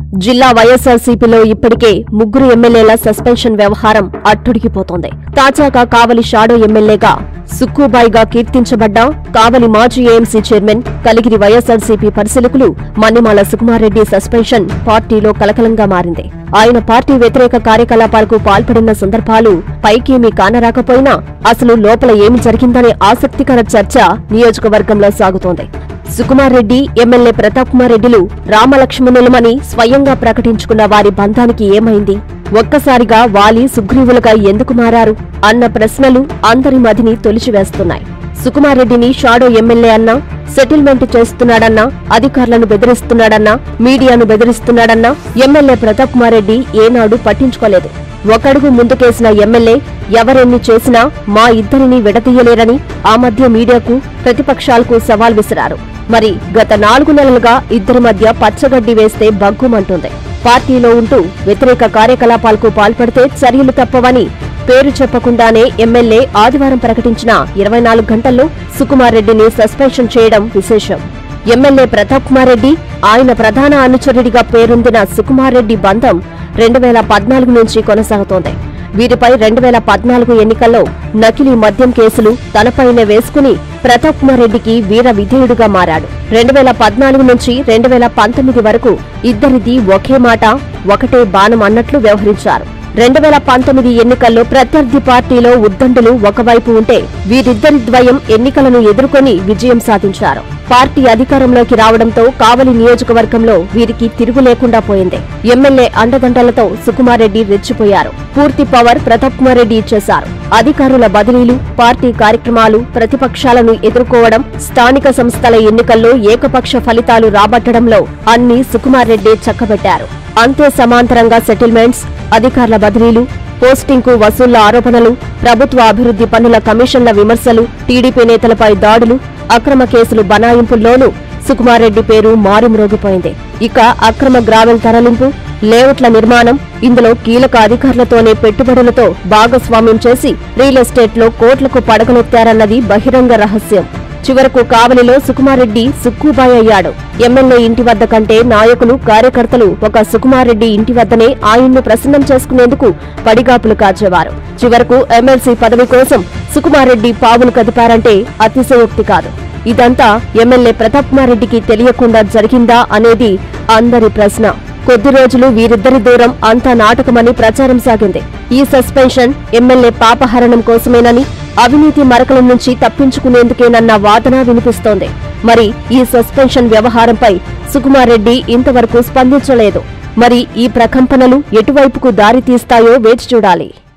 జిల్లా వైఎస్ఆర్సీపీలో ఇప్పటికే ముగ్గురు ఎమ్మెల్యేల సస్పెన్షన్ వ్యవహారం అట్టుడికిపోతోంది తాజాగా కావలి షాడో ఎమ్మెల్యేగా సుక్కుబాయిగా కీర్తించబడ్డ కావలి మాజీ ఏఎంసీ చైర్మన్ కలిగిరి వైఎస్ఆర్సీపీ పరిశీలకులు మన్నిమాల సుకుమారెడ్డి సస్పెన్షన్ పార్టీలో కలకలంగా మారింది ఆయన పార్టీ వ్యతిరేక కార్యకలాపాలకు పాల్పడిన సందర్భాలు పైకేమీ కానరాకపోయినా అసలు లోపల ఏమి జరిగిందనే ఆసక్తికర చర్చ నియోజకవర్గంలో సాగుతోంది సుకుమార్ రెడ్డి ఎమ్మెల్యే ప్రతాప్ కుమార్ రెడ్డిలు రామలక్ష్మణులమని స్వయంగా ప్రకటించుకున్న వారి బంధానికి ఏమైంది ఒక్కసారిగా వాలి సుగ్రీవులుగా ఎందుకు మారారు అన్న ప్రశ్నలు అందరి మదిని తొలిచివేస్తున్నాయి సుకుమార్ రెడ్డిని షాడో ఎమ్మెల్యే అన్నా సెటిల్మెంట్ చేస్తున్నాడన్నా అధికారులను బెదిరిస్తున్నాడన్నా మీడియాను బెదిరిస్తున్నాడన్నా ఎమ్మెల్యే ప్రతాప్ కుమార్ రెడ్డి ఏనాడు పట్టించుకోలేదు ఒకడుగు ముందుకేసిన ఎమ్మెల్యే ఎవరెన్ని చేసినా మా ఇద్దరిని విడదీయలేరని ఆ మధ్య మీడియాకు ప్రతిపక్షాలకు సవాల్ విసిరారు మరి గత నాలుగు నెలలుగా ఇద్దరి మధ్య పచ్చగడ్డి వేస్తే బగ్గుమంటుంది పార్టీలో ఉంటూ వ్యతిరేక కార్యకలాపాలకు పాల్పడితే చర్యలు తప్పవని పేరు చెప్పకుండానే ఎమ్మెల్యే ఆదివారం ప్రకటించిన ఇరవై నాలుగు గంటల్లో సుకుమార్ రెడ్డిని సస్పెన్షన్ చేయడం విశేషం ఎమ్మెల్యే ప్రతాప్ కుమార్ రెడ్డి ఆయన ప్రధాన అనుచరుడిగా పేరొందిన సుకుమార్ రెడ్డి బంధం రెండు వేల పద్నాలుగు నుంచి కొనసాగుతోంది వీరిపై రెండు వేల పద్నాలుగు ఎన్నికల్లో నకిలీ మద్యం కేసులు తనపైనే వేసుకుని ప్రతాప్ కుమార్ రెడ్డికి వీర విధేయుడుగా మారాడు రెండు వేల పద్నాలుగు నుంచి రెండు వేల పంతొమ్మిది వరకు ఇద్దరిది ఒకే మాట ఒకటే బాణం అన్నట్లు వ్యవహరించారు రెండు వేల పంతొమ్మిది ఎన్నికల్లో ప్రత్యర్థి పార్టీలో ఉద్దండులు ఒకవైపు ఉంటే వీరిద్దరి ద్వయం ఎన్నికలను ఎదుర్కొని విజయం సాధించారు పార్టీ అధికారంలోకి రావడంతో కావలి నియోజకవర్గంలో వీరికి తిరుగు లేకుండా పోయింది ఎమ్మెల్యే అండదండలతో సుకుమారెడ్డి రెచ్చిపోయారు పూర్తి పవర్ ప్రతాప్ కుమార్ రెడ్డి ఇచ్చేశారు అధికారుల బదిలీలు పార్టీ కార్యక్రమాలు ప్రతిపక్షాలను ఎదుర్కోవడం స్థానిక సంస్థల ఎన్నికల్లో ఏకపక్ష ఫలితాలు రాబట్టడంలో అన్ని సుకుమార్ రెడ్డి చక్కబెట్టారు అంతే సమాంతరంగా సెటిల్మెంట్స్ అధికారుల బదిలీలు పోస్టింగ్ కు వసూళ్ల ఆరోపణలు ప్రభుత్వ అభివృద్ధి పనుల కమిషన్ల విమర్శలు టీడీపీ నేతలపై దాడులు అక్రమ కేసులు బనాయింపుల్లోనూ సుకుమారెడ్డి పేరు మారుమ్రోగిపోయింది ఇక అక్రమ గ్రావెల్ తరలింపు లేఅవుట్ల నిర్మాణం ఇందులో కీలక అధికారులతోనే పెట్టుబడులతో భాగస్వామ్యం చేసి రియల్ ఎస్టేట్ లో కోట్లకు పడగలెత్తారన్నది బహిరంగ రహస్యం చివరకు కావలిలో సుకుమారెడ్డి సుక్కుబాయ్ అయ్యాడు ఎమ్మెల్యే ఇంటి వద్ద కంటే నాయకులు కార్యకర్తలు ఒక సుకుమారెడ్డి ఇంటి వద్దనే ఆయన్ను ప్రసన్నం చేసుకునేందుకు పడిగాపులు కాచేవారు చివరకు ఎమ్మెల్సీ పదవి కోసం సుకుమారెడ్డి పావులు కదిపారంటే అతిశయోక్తి కాదు ఇదంతా ఎమ్మెల్యే ప్రతాప్ కుమార్ రెడ్డికి తెలియకుండా జరిగిందా అనేది అందరి ప్రశ్న కొద్ది రోజులు వీరిద్దరి దూరం అంతా నాటకమని ప్రచారం సాగింది ఈ సస్పెన్షన్ ఎమ్మెల్యే పాపహరణం కోసమేనని అవినీతి మరకల నుంచి తప్పించుకునేందుకేనన్న వాదన వినిపిస్తోంది మరి ఈ సస్పెన్షన్ వ్యవహారంపై సుకుమార్ రెడ్డి ఇంతవరకు స్పందించలేదు మరి ఈ ప్రకంపనలు ఎటువైపుకు దారి తీస్తాయో వేచి చూడాలి